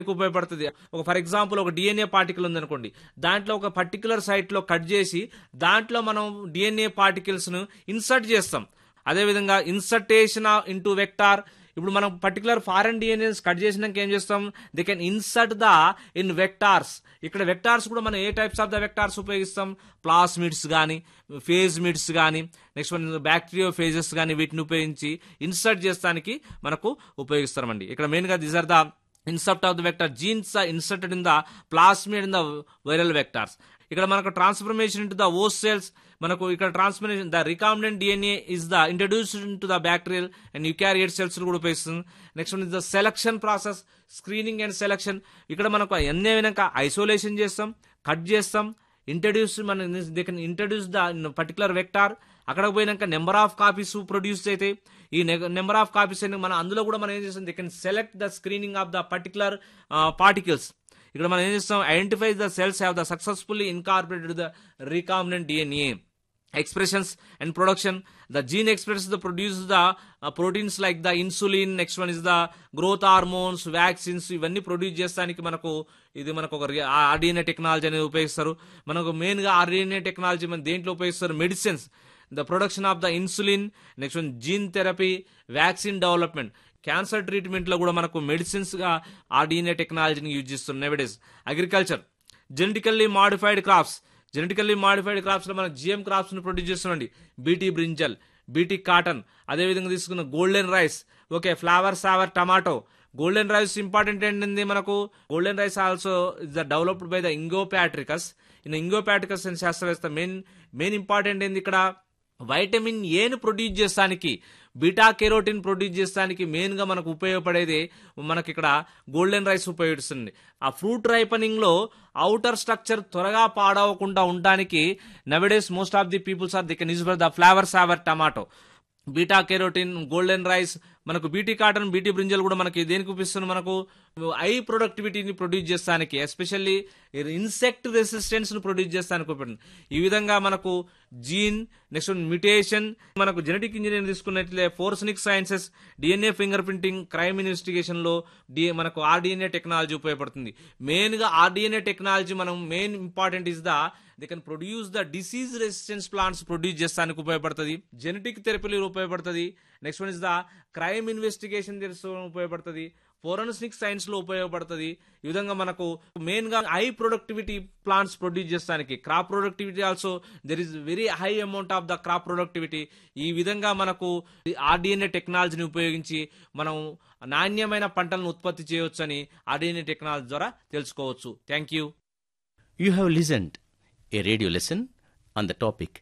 ఉపయోగపడుతుంది ఒక for example ఒక డిఎన్ఏ పార్టికల్ ఉందనుకోండి దాంట్లో ఒక పర్టికులర్ సైట్లో కట్ చేసి దాంట్లో మనం డిఎన్ఏ పార్టికల్స్ను ఇన్సర్ట్ చేస్తాం అదేవిధంగా ఇన్సర్టేషన్ ఇంటూ వెక్టార్ ఇప్పుడు మనం పర్టికులర్ ఫారెన్ డిఎన్ఏస్ కట్ చేసినాక ఏం చేస్తాం they can insert the in vectors ఇక్కడ వెక్టార్స్ కూడా మనం ఏ టైప్స్ ఆఫ్ ద వెక్టార్స్ ఉపయోగిస్తాం ప్లాస్మిడ్స్ కానీ ఫేజ్ మిడ్స్ కానీ నెక్స్ట్ వన్ బ్యాక్టీరియో ఫేజెస్ కానీ వీటిని ఉపయోగించి ఇన్సర్ట్ చేస్తానికి మనకు ఉపయోగిస్తామండి ఇక్కడ మెయిన్గా these are the insert of the vector genes are inserted in the plasmid in the viral vectors ఇక్కడ మనకు transformation into the host cells మనకు ఇక్కడ transformation the recombinant DNA is the introduced in to the bacterial and eukaryote cells కూడా ఉపయోగిస్తుంది next one is the selection process screening and selection ఇక్కడ మనకు ఎన్నే వినాక ఐసోలేషన్ చేస్తాం కట్ చేస్తాం ఇంట్రడ్యూస్ మన they can introduce the particular vector అక్కడ పోయినాక నెంబర్ ఆఫ్ కాపీస్ ప్రొడ్యూస్ అయితే ఈ నెంబర్ ఆఫ్ కాపీస్ అయినా మన అందులో కూడా మనం ఏం చేస్తాం they can select the screening of the particular particles ఇక్కడ మనం ఏం చేస్తాం identify the cells have the successfully incorporated the recombinant DNA expressions and production the gene expresses the produces the uh, proteins like the insulin next one is the growth hormones vaccines ఇవన్నీ produce చేస్తానికి మనకు ఇది మనకు ఒక rDNA technology అనేది ఉపయోగిస్తారు మనకు మెయిన్గా ఆర్డిఎన్ఏ టెక్నాలజీ మన దేంట్లో ఉపయోగిస్తారు medicines the production of the insulin next one gene therapy vaccine development cancer ట్రీట్మెంట్లో కూడా మనకు మెడిసిన్స్గా ఆర్డిఎన్ఏ టెక్నాలజీని యూజ్ చేస్తున్నాం nowadays agriculture genetically modified crops genetically modified crops లో మనం జిఎం క్రాప్స్ ని ప్రొడ్యూస్ చేస్తున్నాండి బీటీ బ్రింజల్ బీటీ కాటన్ అదేవిధంగా తీసుకున్న golden rice okay flavour savour tomato golden rice important ఏంటింది మనకు golden rice also is the developed by the Ingo Potrykus in Ingo Potrykus అని శాస్త్రవేత్త మెయిన్ మెయిన్ ఇంపార్టెంట్ ఏంది ఇక్కడ వైటమిన్ ఏను ప్రొడ్యూస్ చేస్తానికి బీటా కెరోటిన్ ప్రొడ్యూస్ చేస్తానికి మెయిన్గా మనకు ఉపయోగపడేది మనకి ఇక్కడ గోల్డెన్ రైస్ ఉపయోగిస్తుంది ఆ ఫ్రూట్ రైపనింగ్ లో అవుటర్ స్ట్రక్చర్ త్వరగా పాడవకుండా ఉండడానికి nowadays most of the peoples are the can use for the flavour savour tomato beta carotene golden rice మనకు బీటీ కాటన్ బీటీ బ్రింజల్ కూడా మనకి దేనికి ఉపయోగిస్తుంది మనకు ఐ ప్రొడక్టివిటీని ప్రొడ్యూస్ చేస్తానికి ఎస్పెషల్లీ ఇన్సెక్ట్ రెసిస్టెన్స్ ను ప్రొడ్యూస్ చేస్తానికి ఉపయోగపడుతుంది ఈ విధంగా మనకు జీన్ నెక్స్ట్ మ్యూటేషన్ మనకు జెనెటిక్ ఇంజనీరింగ్ తీసుకున్నట్లే forensic sciences DNA fingerprinting crime investigation లో డి మనకు ఆర్డిఎన్ఏ టెక్నాలజీ ఉపయోగపడుతుంది మెయిన్ గా ఆర్డిఎన్ఏ టెక్నాలజీ మనం main important is the they can produce the disease resistance plants produce చేస్తానికి ఉపయోగపడుతుంది జెనెటిక్ థెరపీలో ఉపయోగపడుతుంది next one is the crime investigation తెలుసుకోవడం ఉపయోగపడుతుంది ఫోరెన్సిక్ సైన్స్ లో ఉపయోగపడుతుంది ఈ విధంగా మనకు మెయిన్ గా హై ప్రొడక్టివిటీ ప్లాంట్స్ ప్రొడ్యూస్ చేస్తానికి crop productivity also there is very high amount of the crop productivity ఈ విధంగా మనకు ఆర్డిఎన్ఏ టెక్నాలజీని ఉపయోగించి మనం నాణ్యమైన పంటలను ఉత్పత్తి చేయవచ్చని ఆర్డిఎన్ఏ టెక్నాలజీ ద్వారా తెలుసుకోవచ్చు thank you You have listened a radio lesson on the topic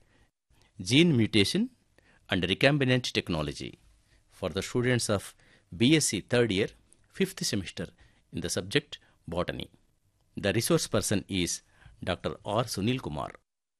gene mutation and recombinant technology for the students of BSc third year, fifth semester in the subject botany. The resource person is Dr. R. Sunil Kumar.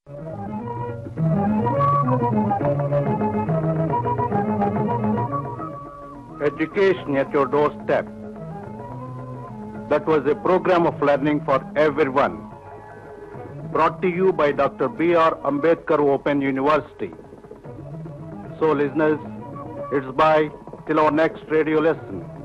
Education at your doorstep. That was a program of learning for everyone. Brought to you by Dr. B.R. Ambedkar Open University. So, listeners, it's bye till our next radio lesson.